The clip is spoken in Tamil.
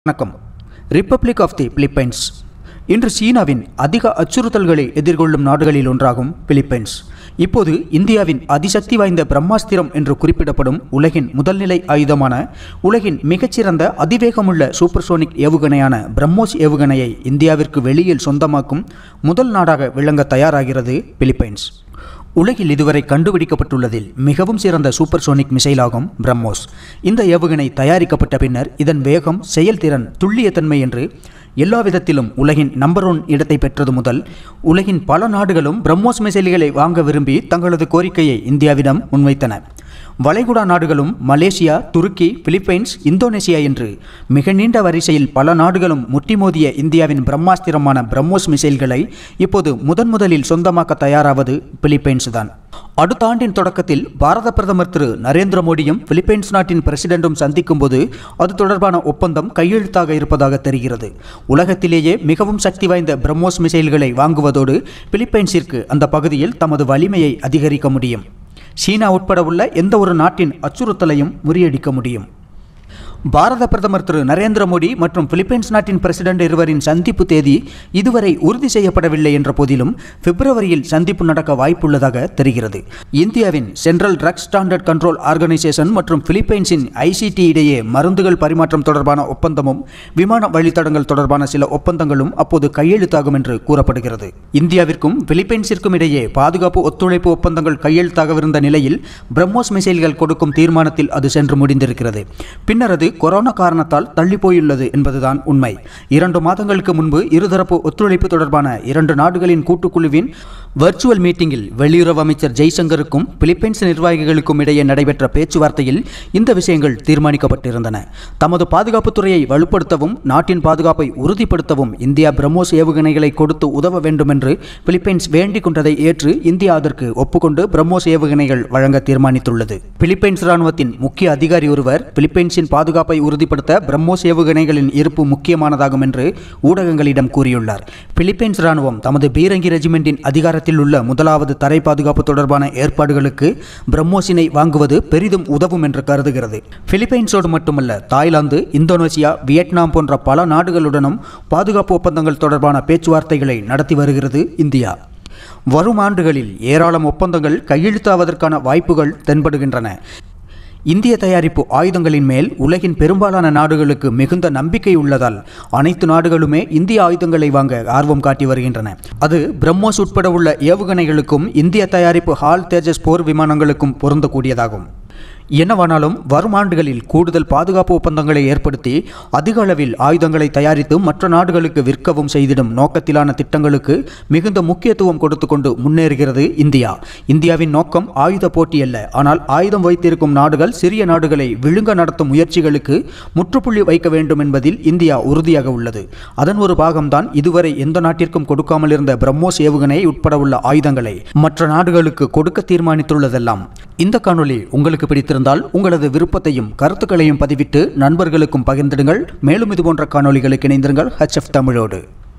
வணக்கம் ரிப்பப்ளிக் ஆஃப் தி பிலிப்பைன்ஸ் இன்று சீனாவின் அதிக அச்சுறுத்தல்களை எதிர்கொள்ளும் நாடுகளில் ஒன்றாகும் பிலிப்பைன்ஸ் இப்போது இந்தியாவின் அதிசக்தி வாய்ந்த பிரம்மாஸ்திரம் என்று குறிப்பிடப்படும் உலகின் முதல்நிலை ஆயுதமான உலகின் மிகச்சிறந்த அதிவேகமுள்ள சூப்பர்சோனிக் ஏவுகணையான பிரம்மோஸ் ஏவுகணையை இந்தியாவிற்கு வெளியில் சொந்தமாக்கும் முதல் நாடாக விளங்க தயாராகிறது பிலிப்பைன்ஸ் உலகில் இதுவரை கண்டுபிடிக்கப்பட்டுள்ளதில் மிகவும் சிறந்த சூப்பர்சோனிக் மிசைலாகும் பிரம்மோஸ் இந்த ஏவுகணை தயாரிக்கப்பட்ட பின்னர் இதன் வேகம் செயல்திறன் துல்லியத்தன்மை என்று எல்லா விதத்திலும் உலகின் நம்பர் ஒன் இடத்தை பெற்றது முதல் உலகின் பல நாடுகளும் பிரம்மோஸ் மிசைல்களை வாங்க விரும்பி தங்களது கோரிக்கையை இந்தியாவிடம் முன்வைத்தன வளைகுடா நாடுகளும் மலேசியா துருக்கி பிலிப்பைன்ஸ் இந்தோனேசியா என்று மிக நீண்ட வரிசையில் பல நாடுகளும் முட்டி மோதிய இந்தியாவின் பிரம்மாஸ்திரமான பிரம்மோஸ் மிசைல்களை இப்போது முதன் முதலில் சொந்தமாக்க தயாராவது பிலிப்பைன்ஸ் தான் அடுத்த ஆண்டின் தொடக்கத்தில் பாரத பிரதமர் திரு நரேந்திர மோடியும் பிலிப்பைன்ஸ் நாட்டின் பிரசிடென்ட்டும் சந்திக்கும் போது அது தொடர்பான ஒப்பந்தம் கையெழுத்தாக இருப்பதாக தெரிகிறது உலகத்திலேயே மிகவும் சக்தி வாய்ந்த பிரம்மோஸ் மிசைல்களை வாங்குவதோடு பிலிப்பைன்ஸிற்கு அந்த பகுதியில் தமது வலிமையை அதிகரிக்க முடியும் சீனா உட்பட உள்ள எந்த ஒரு நாட்டின் அச்சுறுத்தலையும் முறியடிக்க முடியும் பாரத பிரதமர் திரு நரேந்திர மோடி மற்றும் பிலிப்பைன்ஸ் நாட்டின் பிரசிடென்ட் இருவரின் சந்திப்பு தேதி இதுவரை உறுதி செய்யப்படவில்லை என்ற போதிலும் பிப்ரவரியில் சந்திப்பு நடக்க வாய்ப்புள்ளதாக தெரிகிறது இந்தியாவின் central drug standard control organisation மற்றும் பிலிப்பைன்ஸின் ஐசிடி இடையே மருந்துகள் பரிமாற்றம் தொடர்பான ஒப்பந்தமும் விமான வழித்தடங்கள் தொடர்பான சில ஒப்பந்தங்களும் அப்போது கையெழுத்தாகும் என்று கூறப்படுகிறது இந்தியாவிற்கும் பிலிப்பைன்ஸிற்கும் இடையே பாதுகாப்பு ஒத்துழைப்பு ஒப்பந்தங்கள் கையெழுத்தாகவிருந்த நிலையில் பிரம்மோஸ் மிசைல்கள் கொடுக்கும் தீர்மானத்தில் அது சென்று முடிந்திருக்கிறது பின்னர் அது கொரோனா காரணத்தால் தள்ளி போயுள்ளது என்பதுதான் உண்மை இரண்டு மாதங்களுக்கு முன்பு இருதரப்பு ஒத்துழைப்பு தொடர்பான இரண்டு நாடுகளின் கூட்டுக்குழுவின் வர்ச்சுவல் மீட்டிங்கில் வெளியுறவு அமைச்சர் ஜெய்சங்கருக்கும் பிலிப்பைன்ஸ் நிர்வாகிகளுக்கும் இடையே நடைபெற்ற பேச்சுவார்த்தையில் இந்த விஷயங்கள் தீர்மானிக்கப்பட்டிருந்தன தமது பாதுகாப்புத் துறையை வலுப்படுத்தவும் நாட்டின் பாதுகாப்பை உறுதிப்படுத்தவும் இந்தியா பிரம்மோஸ் ஏவுகணைகளை கொடுத்து உதவ வேண்டும் என்று பிலிப்பைன்ஸ் வேண்டிக் கொண்டதை ஏற்று இந்தியா அதற்கு ஒப்புக்கொண்டு பிரம்மோஸ் ஏவுகணைகள் வழங்க தீர்மானித்துள்ளது பிலிப்பைன்ஸ் ராணுவத்தின் முக்கிய அதிகாரி ஒருவர் பிலிப்பைன்ஸின் பாதுகாப்பை உறுதிப்படுத்த பிரம்மோஸ் ஏவுகணைகளின் இருப்பு முக்கியமானதாகும் என்று ஊடகங்களிடம் கூறியுள்ளார் பிலிப்பைன்ஸ் ராணுவம் தமது பீரங்கி ரெஜிமெண்டின் அதிகாரத்தில் உள்ள முதலாவது தரை பாதுகாப்பு தொடர்பான ஏற்பாடுகளுக்கு பிரம்மோஸினை வாங்குவது பெரிதும் உதவும் என்று கருதுகிறது பிலிப்பைன்ஸோடு மட்டுமல்ல தாய்லாந்து இந்தோனேசியா வியட்நாம் போன்ற பல நாடுகளுடனும் பாதுகாப்பு ஒப்பந்தங்கள் தொடர்பான பேச்சுவார்த்தைகளை நடத்தி வருகிறது இந்தியா வரும் ஆண்டுகளில் ஏராளம் ஒப்பந்தங்கள் கையெழுத்தாவதற்கான வாய்ப்புகள் தென்படுகின்றன இந்திய தயாரிப்பு ஆயுதங்களின் மேல் உலகின் பெரும்பாலான நாடுகளுக்கு மிகுந்த நம்பிக்கை உள்ளதால் அனைத்து நாடுகளுமே இந்திய ஆயுதங்களை வாங்க ஆர்வம் காட்டி வருகின்றன அது பிரம்மோஸ் உட்பட உள்ள ஏவுகணைகளுக்கும் இந்திய தயாரிப்பு ஹால் தேஜஸ் போர் விமானங்களுக்கும் பொருந்தக்கூடியதாகும் என்னவானாலும் வரும் ஆண்டுகளில் கூடுதல் பாதுகாப்பு ஒப்பந்தங்களை ஏற்படுத்தி அதிக அளவில் ஆயுதங்களை தயாரித்து மற்ற நாடுகளுக்கு விற்கவும் செய்திடும் நோக்கத்திலான திட்டங்களுக்கு மிகுந்த முக்கியத்துவம் கொடுத்து கொண்டு முன்னேறுகிறது இந்தியா இந்தியாவின் நோக்கம் ஆயுத போட்டி அல்ல ஆனால் ஆயுதம் வைத்திருக்கும் நாடுகள் சிறிய நாடுகளை விழுங்க நடத்தும் முயற்சிகளுக்கு முற்றுப்புள்ளி வைக்க வேண்டும் என்பதில் இந்தியா உறுதியாக உள்ளது அதன் ஒரு பாகம்தான் இதுவரை எந்த நாட்டிற்கும் கொடுக்காமல் இருந்த பிரம்மோஸ் ஏவுகணை உட்பட உள்ள ஆயுதங்களை மற்ற நாடுகளுக்கு கொடுக்க தீர்மானித்துள்ளதெல்லாம் இந்த காணொளி உங்களுக்கு பிடித்திருந்தால் உங்களது விருப்பத்தையும் கருத்துக்களையும் பதிவிட்டு நண்பர்களுக்கும் பகிர்ந்திடுங்கள் மேலும் இதுபோன்ற காணொளிகளுக்கு இணைந்திருங்கள் ஹச்எஃப் தமிழோடு